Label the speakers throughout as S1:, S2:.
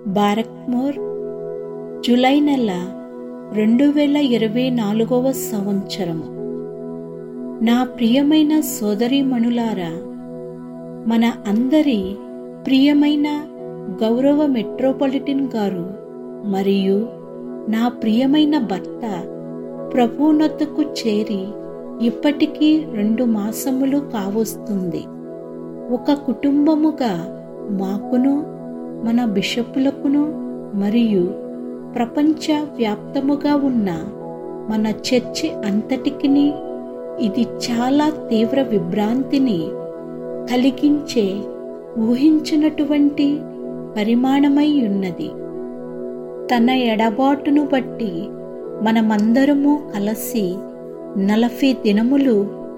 S1: బారక్మోర్ July నెల రెండు వేల ఇరవై నాలుగవ సంవత్సరము నా ప్రియమైన సోదరీమణులారా మన అందరి ప్రియమైన గౌరవ మెట్రోపాలిటన్ గారు మరియు నా ప్రియమైన భర్త ప్రభువునొద్దకు చేరి ఇప్పటికీ రెండు మాసములు కావస్తుంది ఒక కుటుంబముగా మాకును మన బిషపులకును మరియు ప్రపంచ వ్యాప్తముగా ఉన్న మన చర్చి అంతటికిని ఇది చాలా తీవ్ర విభ్రాంతిని కలిగించే ఊహించినటువంటి పరిమాణమై ఉన్నది తన ఎడబాటును బట్టి మనమందరము కలిసి నలభై దినములు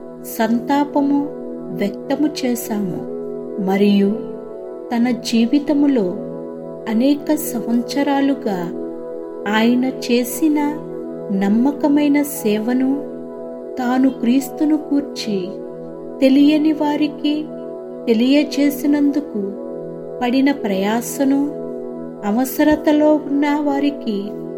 S1: సంతాపము వ్యక్తము చేశాము మరియు తన జీవితములో అనేక సంవత్సరాలుగా ఆయన చేసిన నమ్మకమైన సేవను తాను క్రీస్తును కూర్చి తెలియని వారికి తెలియచేసినందుకు పడిన ప్రయాసను అవసరతలో ఉన్న వారికి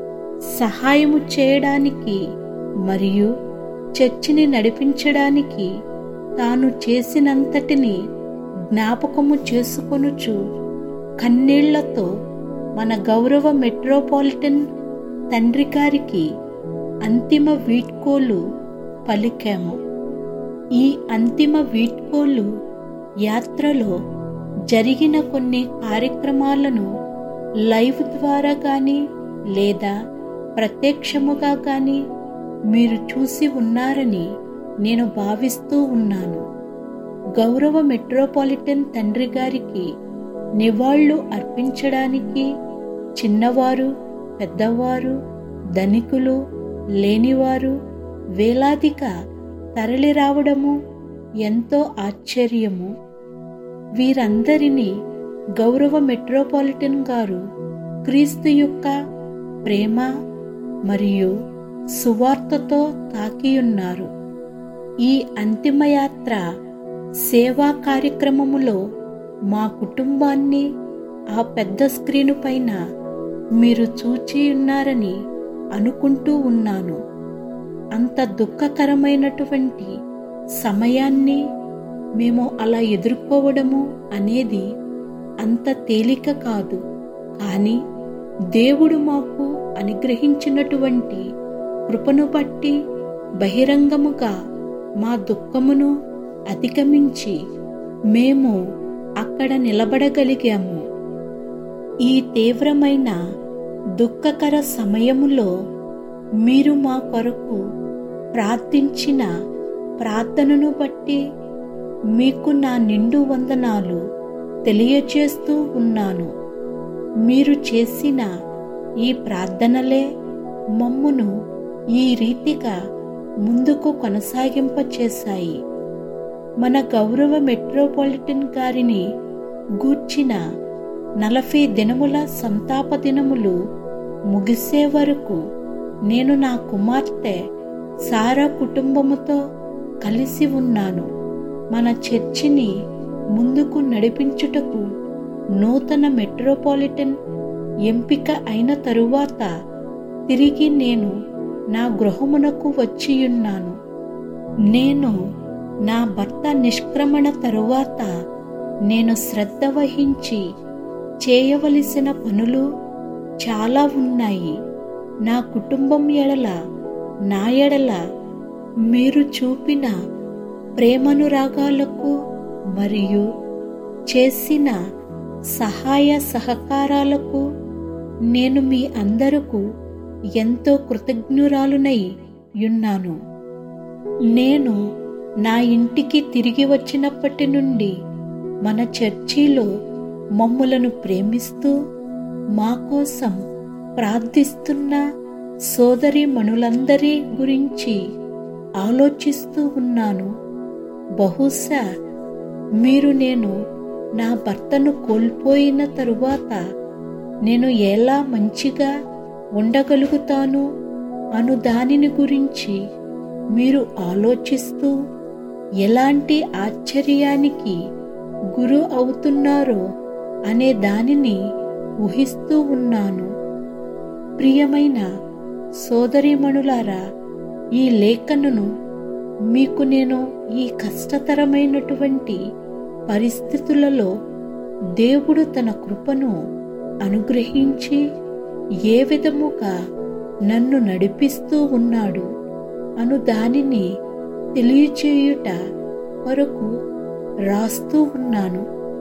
S1: సహాయము చేయడానికి మరియు చర్చిని నడిపించడానికి తాను చేసినంతటిని జ్ఞాపకము చేసుకొనుచు కన్నీళ్లతో మన గౌరవ మెట్రోపాలిటన్ తండ్రి గారికి అంతిమ వీడ్కోలు పలికాము ఈ అంతిమ వీడ్కోలు యాత్రలో జరిగిన కొన్ని కార్యక్రమాలను లైవ్ ద్వారా కానీ లేదా ప్రత్యక్షముగా కానీ మీరు చూసి ఉన్నారని నేను భావిస్తూ ఉన్నాను గౌరవ మెట్రోపాలిటన్ తండ్రి గారికి నివాళులు అర్పించడానికి చిన్నవారు పెద్దవారు ధనికులు లేనివారు వేలాదిగా తరలి రావడము ఎంతో ఆశ్చర్యము వీరందరినీ గౌరవ మెట్రోపాలిటన్ గారు క్రీస్తు యొక్క ప్రేమ మరియు సువార్తతో తాకియున్నారు ఈ అంతిమయాత్ర సేవా కార్యక్రమములో మా కుటుంబాన్ని ఆ పెద్ద స్క్రీను పైన మీరు చూచి ఉన్నారని అనుకుంటూ ఉన్నాను అంత దుఃఖకరమైనటువంటి సమయాన్ని మేము అలా ఎదుర్కోవడము అనేది అంత తేలిక కాదు కానీ దేవుడు మాకు అనుగ్రహించినటువంటి కృపను బట్టి బహిరంగముగా మా దుఃఖమును అధిగమించి మేము అక్కడ నిలబడగలిగాము ఈ తీవ్రమైన దుఃఖకర సమయములో మీరు మా కొరకు ప్రార్థించిన ప్రార్థనను బట్టి మీకు నా నిండు వందనాలు తెలియచేస్తూ ఉన్నాను మీరు చేసిన ఈ ప్రార్థనలే మమ్మును ఈ రీతిగా ముందుకు కొనసాగింపచేశాయి మన గౌరవ మెట్రోపాలిటన్ గారిని గూర్చిన నలభై దినముల సంతాప దినములు ముగిసే వరకు నేను నా కుమార్తె సారా కుటుంబముతో కలిసి ఉన్నాను మన చర్చిని ముందుకు నడిపించుటకు నూతన మెట్రోపాలిటన్ ఎంపిక అయిన తరువాత తిరిగి నేను నా గృహమునకు వచ్చియున్నాను నేను నా భర్త నిష్క్రమణ తరువాత నేను శ్రద్ధ వహించి చేయవలసిన పనులు చాలా ఉన్నాయి నా కుటుంబం ఎడల నా ఎడల మీరు చూపిన ప్రేమనురాగాలకు మరియు చేసిన సహాయ సహకారాలకు నేను మీ అందరకు ఎంతో కృతజ్ఞురాలునై ఉన్నాను నేను నా ఇంటికి తిరిగి వచ్చినప్పటి నుండి మన చర్చిలో మమ్ములను ప్రేమిస్తూ మా కోసం ప్రార్థిస్తున్న సోదరి మణులందరి గురించి ఆలోచిస్తూ ఉన్నాను బహుశా మీరు నేను నా భర్తను కోల్పోయిన తరువాత నేను ఎలా మంచిగా ఉండగలుగుతాను అను దానిని గురించి మీరు ఆలోచిస్తూ ఎలాంటి ఆశ్చర్యానికి గురు అవుతున్నారో అనే దానిని ఊహిస్తూ ఉన్నాను ప్రియమైన సోదరీమణులారా ఈ లేఖనును మీకు నేను ఈ కష్టతరమైనటువంటి పరిస్థితులలో దేవుడు తన కృపను అనుగ్రహించి ఏ విధముగా నన్ను నడిపిస్తూ ఉన్నాడు అను దానిని తెలియచేయుట వరకు రాస్తూ ఉన్నాను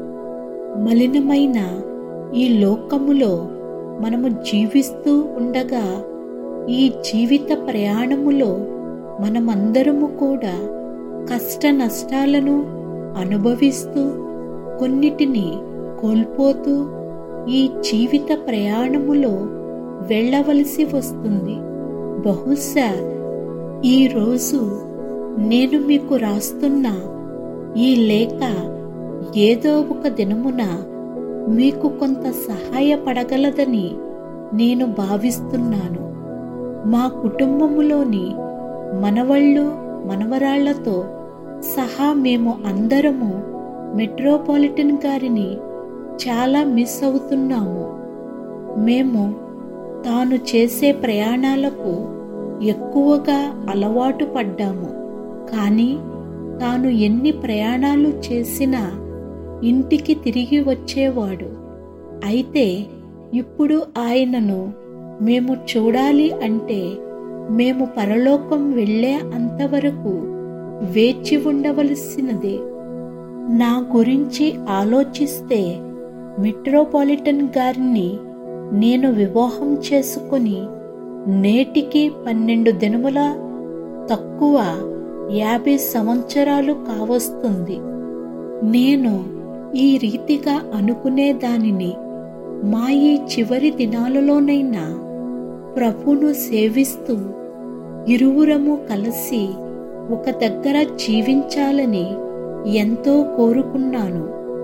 S1: మలినమైన ఈ లోకములో మనము జీవిస్తూ ఉండగా ఈ జీవిత ప్రయాణములో మనమందరము కూడా కష్ట నష్టాలను అనుభవిస్తూ కొన్నిటిని కోల్పోతూ ఈ జీవిత ప్రయాణములో వెళ్ళవలసి వస్తుంది బహుశా ఈరోజు నేను మీకు రాస్తున్న ఈ లేఖ ఏదో ఒక దినమున మీకు కొంత సహాయపడగలదని నేను భావిస్తున్నాను మా కుటుంబములోని మనవళ్ళు మనవరాళ్లతో సహా మేము అందరము మెట్రోపాలిటన్ గారిని చాలా మిస్ అవుతున్నాము మేము తాను చేసే ప్రయాణాలకు ఎక్కువగా అలవాటు పడ్డాము కానీ తాను ఎన్ని ప్రయాణాలు చేసినా ఇంటికి తిరిగి వచ్చేవాడు అయితే ఇప్పుడు ఆయనను మేము చూడాలి అంటే మేము పరలోకం వెళ్ళే అంతవరకు వేచి ఉండవలసినదే నా గురించి ఆలోచిస్తే మెట్రోపాలిటన్ గారిని నేను వివాహం చేసుకుని నేటికి పన్నెండు దినముల తక్కువ యాభై సంవత్సరాలు కావస్తుంది నేను ఈ రీతిగా అనుకునే దానిని మా ఈ చివరి దినాలలోనైనా ప్రభును సేవిస్తూ ఇరువురము కలిసి ఒక దగ్గర జీవించాలని ఎంతో కోరుకున్నాను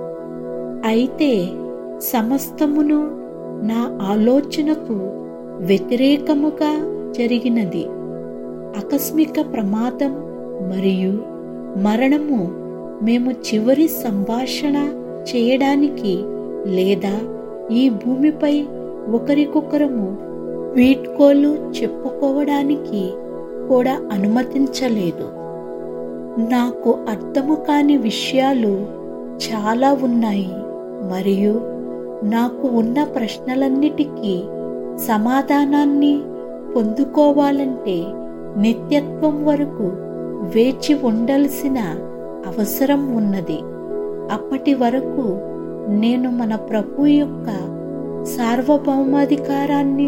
S1: అయితే సమస్తమును నా ఆలోచనకు వ్యతిరేకముగా జరిగినది ఆకస్మిక ప్రమాదం మరియు మరణము మేము చివరి సంభాషణ చేయడానికి లేదా ఈ భూమిపై ఒకరికొకరము వీడ్కోలు చెప్పుకోవడానికి కూడా అనుమతించలేదు నాకు అర్థము కాని విషయాలు చాలా ఉన్నాయి మరియు నాకు ఉన్న ప్రశ్నలన్నిటికీ సమాధానాన్ని పొందుకోవాలంటే నిత్యత్వం వరకు వేచి ఉండాల్సిన అవసరం ఉన్నది అప్పటి వరకు నేను మన ప్రభు యొక్క సార్వభౌమాధికారాన్ని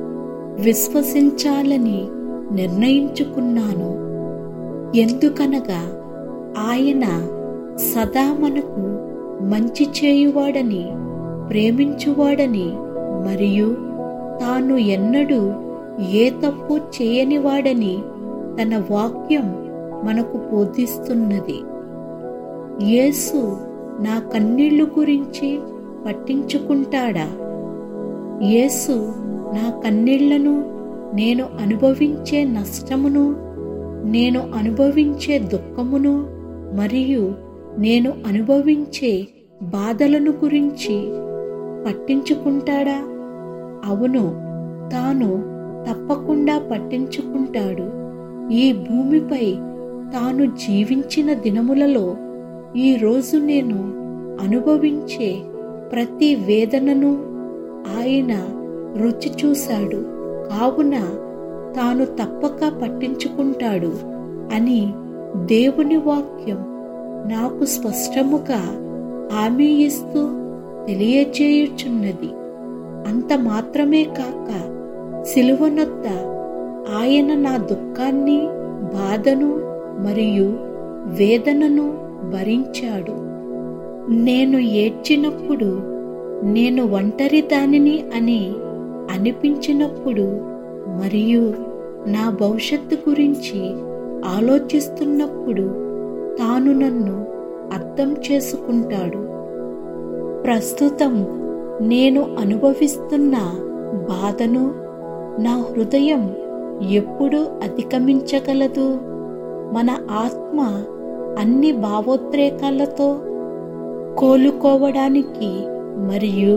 S1: విశ్వసించాలని నిర్ణయించుకున్నాను ఎందుకనగా ఆయన సదా మనకు మంచి చేయువాడని ప్రేమించువాడని మరియు తాను ఎన్నడూ ఏ తప్పు చేయనివాడని తన వాక్యం మనకు బోధిస్తున్నది యేసు నా కన్నీళ్లు గురించి పట్టించుకుంటాడా యేసు నా కన్నీళ్లను నేను అనుభవించే నష్టమును నేను అనుభవించే దుఃఖమును మరియు నేను అనుభవించే బాధలను గురించి పట్టించుకుంటాడా అవును తాను తప్పకుండా పట్టించుకుంటాడు ఈ భూమిపై తాను జీవించిన దినములలో ఈ రోజు నేను అనుభవించే ప్రతి వేదనను ఆయన రుచి చూశాడు కావున తాను తప్పక పట్టించుకుంటాడు అని దేవుని వాక్యం నాకు స్పష్టముగా హామీ ఇస్తూ తెలియచేయుచున్నది అంత మాత్రమే కాక సిలువనొద్ద ఆయన నా దుఃఖాన్ని బాధను మరియు వేదనను భరించాడు నేను ఏడ్చినప్పుడు నేను ఒంటరి దానిని అని అనిపించినప్పుడు మరియు నా భవిష్యత్తు గురించి ఆలోచిస్తున్నప్పుడు తాను నన్ను అర్థం చేసుకుంటాడు ప్రస్తుతం నేను అనుభవిస్తున్న బాధను నా హృదయం ఎప్పుడు అధిగమించగలదు మన ఆత్మ అన్ని భావోద్రేకాలతో కోలుకోవడానికి మరియు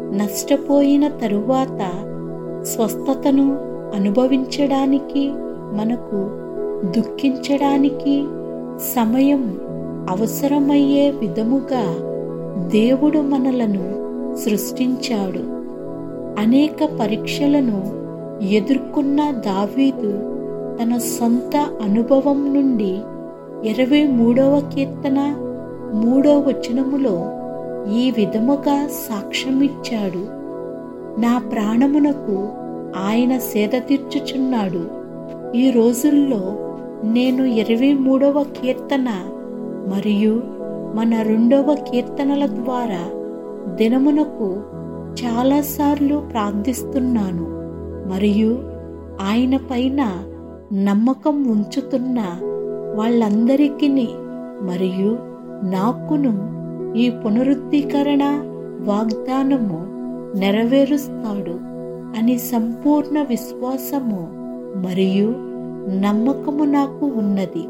S1: నష్టపోయిన తరువాత స్వస్థతను అనుభవించడానికి మనకు దుఃఖించడానికి సమయం అవసరమయ్యే విధముగా దేవుడు మనలను సృష్టించాడు అనేక పరీక్షలను ఎదుర్కొన్న దావీదు తన సొంత అనుభవం నుండి ఇరవై మూడవ కీర్తన మూడవ వచనములో ఈ విధముగా సాక్ష్యమిచ్చాడు నా ప్రాణమునకు ఆయన సేద తీర్చుచున్నాడు ఈ రోజుల్లో నేను ఇరవై మూడవ కీర్తన మరియు మన రెండవ కీర్తనల ద్వారా దినమునకు చాలాసార్లు ప్రార్థిస్తున్నాను మరియు ఆయన పైన నమ్మకం ఉంచుతున్న వాళ్ళందరికీ మరియు నాకును ఈ పునరుద్ధీకరణ వాగ్దానము నెరవేరుస్తాడు అని సంపూర్ణ విశ్వాసము మరియు నమ్మకము నాకు ఉన్నది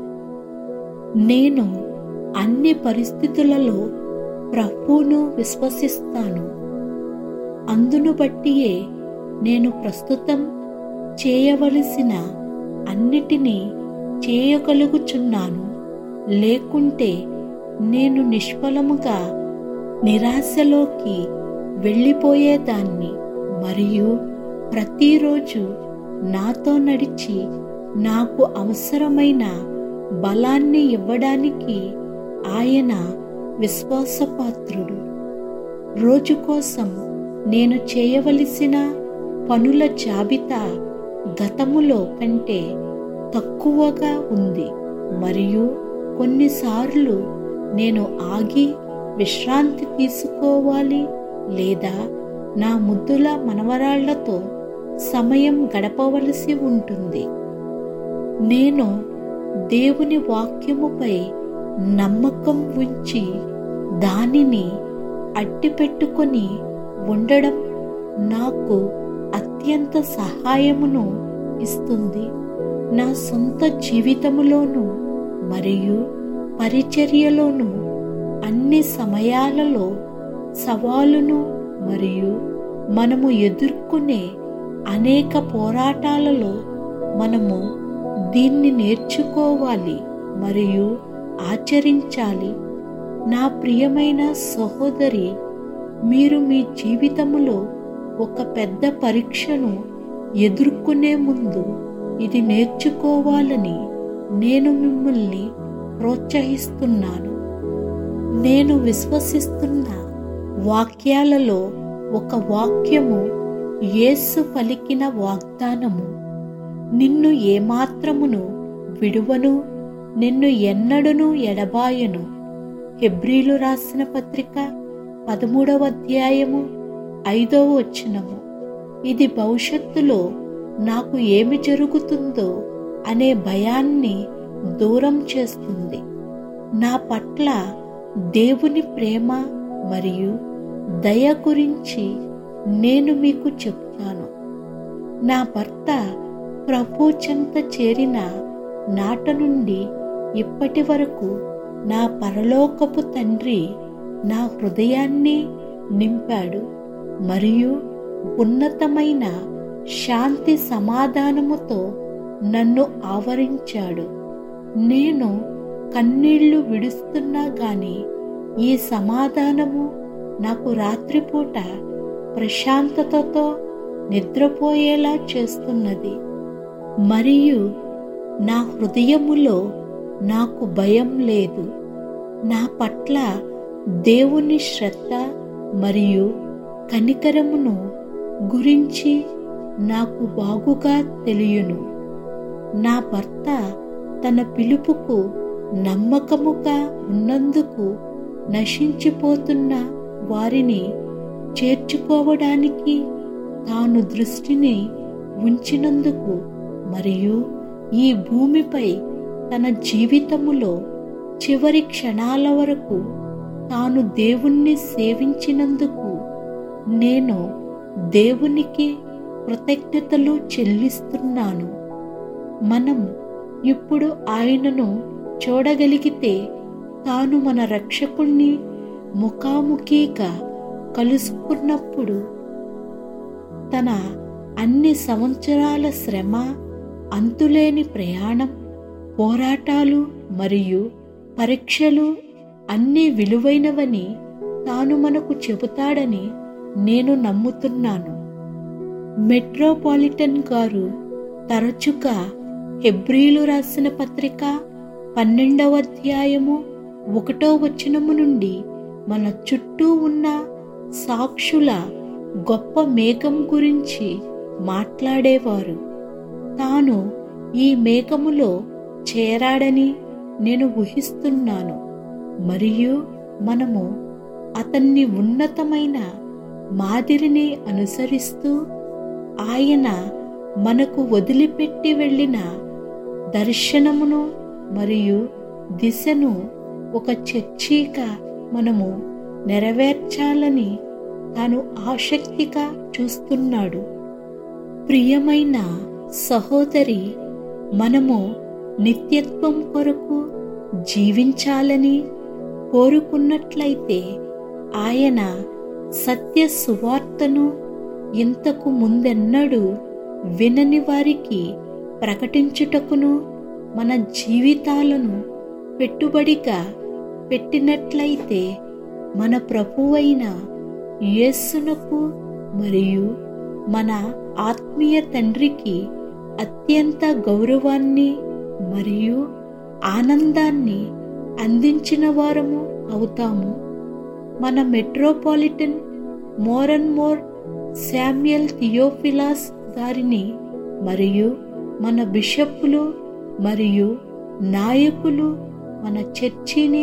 S1: నేను అన్ని పరిస్థితులలో ప్రభువును విశ్వసిస్తాను అందును బట్టియే నేను ప్రస్తుతం చేయవలసిన అన్నిటినీ చేయగలుగుచున్నాను లేకుంటే నేను నిష్ఫలముగా నిరాశలోకి వెళ్ళిపోయేదాన్ని మరియు ప్రతిరోజు నాతో నడిచి నాకు అవసరమైన బలాన్ని ఇవ్వడానికి ఆయన విశ్వాసపాత్రుడు రోజు కోసం నేను చేయవలసిన పనుల జాబితా గతములో కంటే తక్కువగా ఉంది మరియు కొన్నిసార్లు నేను ఆగి విశ్రాంతి తీసుకోవాలి లేదా నా ముద్దుల మనవరాళ్లతో సమయం గడపవలసి ఉంటుంది నేను దేవుని వాక్యముపై నమ్మకం ఉంచి దానిని అట్టిపెట్టుకొని ఉండడం నాకు అత్యంత సహాయమును ఇస్తుంది నా సొంత జీవితములోను మరియు పరిచర్యలోను అన్ని సమయాలలో సవాలును మరియు మనము ఎదుర్కొనే అనేక పోరాటాలలో మనము దీన్ని నేర్చుకోవాలి మరియు ఆచరించాలి నా ప్రియమైన సహోదరి మీరు మీ జీవితములో ఒక పెద్ద పరీక్షను ఎదుర్కొనే ముందు ఇది నేర్చుకోవాలని నేను మిమ్మల్ని ప్రోత్సహిస్తున్నాను నేను విశ్వసిస్తున్న వాక్యాలలో ఒక వాక్యము యేసు పలికిన వాగ్దానము నిన్ను ఏమాత్రమును విడువను నిన్ను ఎన్నడును ఎడబాయను హెబ్రీలు రాసిన పత్రిక పదమూడవ అధ్యాయము ఐదవ వచనము ఇది భవిష్యత్తులో నాకు ఏమి జరుగుతుందో అనే భయాన్ని దూరం చేస్తుంది నా పట్ల దేవుని ప్రేమ మరియు దయ గురించి నేను మీకు చెప్తాను నా భర్త ప్రభు చెంత చేరిన నాట నుండి ఇప్పటి వరకు నా పరలోకపు తండ్రి నా హృదయాన్ని నింపాడు మరియు ఉన్నతమైన శాంతి సమాధానముతో నన్ను ఆవరించాడు నేను కన్నీళ్లు విడుస్తున్నా గాని ఈ సమాధానము నాకు రాత్రిపూట ప్రశాంతతతో నిద్రపోయేలా చేస్తున్నది మరియు నా హృదయములో నాకు భయం లేదు నా పట్ల దేవుని శ్రద్ధ మరియు కనికరమును గురించి నాకు బాగుగా తెలియను నా భర్త తన పిలుపుకు నమ్మకముగా ఉన్నందుకు నశించిపోతున్న వారిని చేర్చుకోవడానికి తాను దృష్టిని ఉంచినందుకు మరియు ఈ భూమిపై తన జీవితములో చివరి క్షణాల వరకు తాను దేవుణ్ణి సేవించినందుకు నేను దేవునికి కృతజ్ఞతలు చెల్లిస్తున్నాను మనం ఇప్పుడు ఆయనను చూడగలిగితే తాను మన రక్షకుణ్ణి ముఖాముఖిగా కలుసుకున్నప్పుడు తన అన్ని సంవత్సరాల శ్రమ అంతులేని ప్రయాణం పోరాటాలు మరియు పరీక్షలు అన్నీ విలువైనవని తాను మనకు చెబుతాడని నేను నమ్ముతున్నాను మెట్రోపాలిటన్ గారు తరచుగా హెబ్రీలు రాసిన పత్రిక పన్నెండవ అధ్యాయము ఒకటో వచనము నుండి మన చుట్టూ ఉన్న సాక్షుల గొప్ప మేఘం గురించి మాట్లాడేవారు తాను ఈ మేఘములో చేరాడని నేను ఊహిస్తున్నాను మరియు మనము అతన్ని ఉన్నతమైన మాదిరిని అనుసరిస్తూ ఆయన మనకు వదిలిపెట్టి వెళ్ళిన దర్శనమును మరియు దిశను ఒక చర్చీగా మనము నెరవేర్చాలని తాను ఆసక్తిగా చూస్తున్నాడు ప్రియమైన సహోదరి మనము నిత్యత్వం కొరకు జీవించాలని కోరుకున్నట్లయితే ఆయన సత్య సువార్తను ఇంతకు ముందెన్నడూ వినని వారికి ప్రకటించుటకును మన జీవితాలను పెట్టుబడిగా పెట్టినట్లయితే మన ప్రభువైన యేస్సునకు మరియు మన ఆత్మీయ తండ్రికి అత్యంత గౌరవాన్ని మరియు ఆనందాన్ని అందించిన వారము అవుతాము మన metropolitan Mor and Mor Samuel Theophilus గారిని మరియు మన బిషప్పులు మరియు నాయకులు మన చర్చిని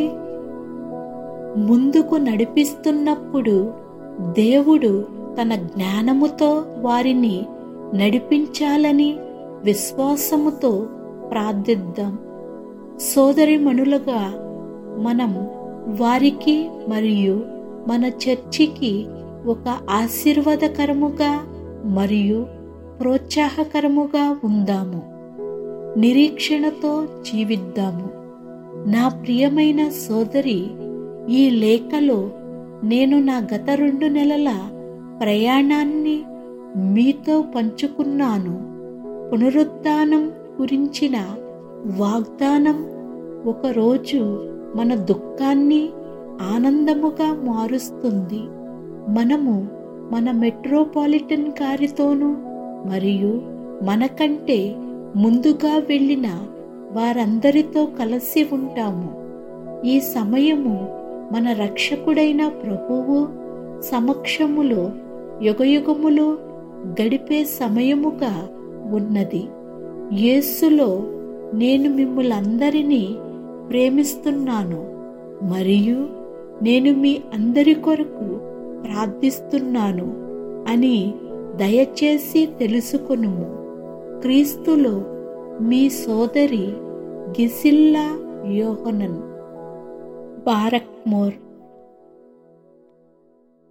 S1: ముందుకు నడిపిస్తున్నప్పుడు దేవుడు తన జ్ఞానముతో వారిని నడిపించాలని విశ్వాసముతో ప్రార్థిద్దాం సోదరిమణులుగా మనం వారికి మరియు మన చర్చికి ఒక ఆశీర్వాదకరముగా మరియు ప్రోత్సాహకరముగా ఉందాము నిరీక్షణతో జీవిద్దాము నా ప్రియమైన సోదరి ఈ లేఖలో నేను నా గత రెండు నెలల ప్రయాణాన్ని మీతో పంచుకున్నాను పునరుద్ధానం గురించిన వాగ్దానం ఒకరోజు మన దుఃఖాన్ని ఆనందముగా మారుస్తుంది మనము మన మెట్రోపాలిటన్ గారితోనూ మరియు మనకంటే ముందుగా వెళ్ళిన వారందరితో కలిసి ఉంటాము ఈ సమయము మన రక్షకుడైన ప్రభువు సమక్షములో యుగయుగములో గడిపే సమయముగా ఉన్నది యేస్సులో నేను మిమ్ములందరినీ ప్రేమిస్తున్నాను మరియు నేను మీ అందరి కొరకు ప్రార్థిస్తున్నాను అని దయచేసి తెలుసుకొనుము క్రీస్తులో మీ సోదరి గిసిల్లా యోహనన్ బారక్ మోర్